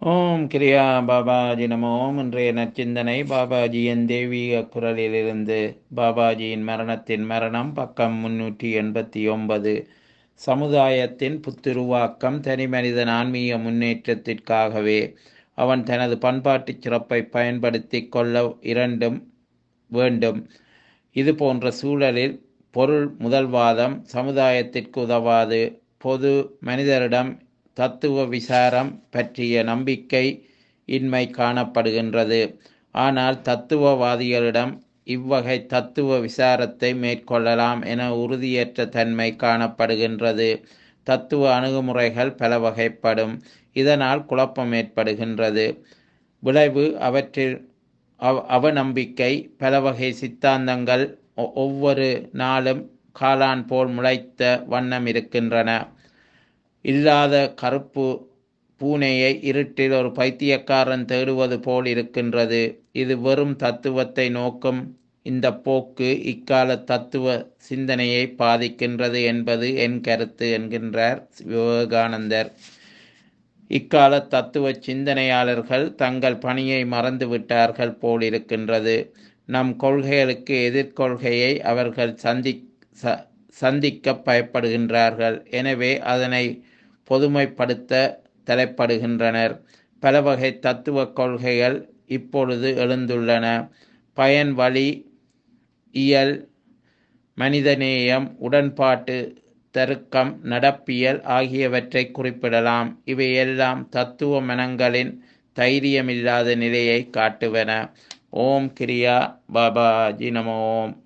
ஓம் கிரியா பாபாஜி நமோ ஓம் இன்றைய நற்சிந்தனை பாபாஜியின் தெய்வீக குரலிலிருந்து பாபாஜியின் மரணத்தின் மரணம் பக்கம் முன்னூற்றி எண்பத்தி ஒன்பது சமுதாயத்தின் புத்துருவாக்கம் தனிமனிதன் ஆன்மீக முன்னேற்றத்திற்காகவே அவன் தனது பண்பாட்டுச் சிறப்பை பயன்படுத்தி கொள்ள இரண்டும் வேண்டும் இது போன்ற சூழலில் பொருள் முதல்வாதம் சமுதாயத்திற்கு உதவாது பொது மனிதரிடம் தத்துவ விசாரம் பற்றிய நம்பிக்கை இன்மை காணப்படுகின்றது ஆனால் தத்துவவாதிகளிடம் இவ்வகை தத்துவ விசாரத்தை மேற்கொள்ளலாம் என உறுதியற்ற தன்மை காணப்படுகின்றது தத்துவ அணுகுமுறைகள் பல வகைப்படும் இதனால் குழப்பம் ஏற்படுகின்றது விளைவு அவற்றில் அவ அவநம்பிக்கை பல வகை சித்தாந்தங்கள் ஒ- ஒவ்வொரு நாளும் காளான் போல் முளைத்த வண்ணம் இருக்கின்றன இல்லாத கருப்பு பூனையை இருட்டில் ஒரு பைத்தியக்காரன் தேடுவது போல் இருக்கின்றது இது வெறும் தத்துவத்தை நோக்கும் இந்த போக்கு இக்கால தத்துவ சிந்தனையை பாதிக்கின்றது என்பது என் கருத்து என்கின்றார் விவேகானந்தர் இக்கால தத்துவ சிந்தனையாளர்கள் தங்கள் பணியை மறந்துவிட்டார்கள் போல் இருக்கின்றது நம் கொள்கைகளுக்கு எதிர்கொள்கையை அவர்கள் சந்தி ச- சந்திக்க பயப்படுகின்றார்கள் எனவே அதனை பொதுமைப்படுத்த தலைப்படுகின்றனர் பல வகை தத்துவ கொள்கைகள் இப்பொழுது எழுந்துள்ளன பயன் வழி இயல் மனிதநேயம் உடன்பாட்டு தருக்கம் நடப்பியல் ஆகியவற்றை குறிப்பிடலாம் இவையெல்லாம் தத்துவ மனங்களின் தைரியமில்லாத நிலையை காட்டுவன ஓம் கிரியா பாபாஜி நமோ ஓம்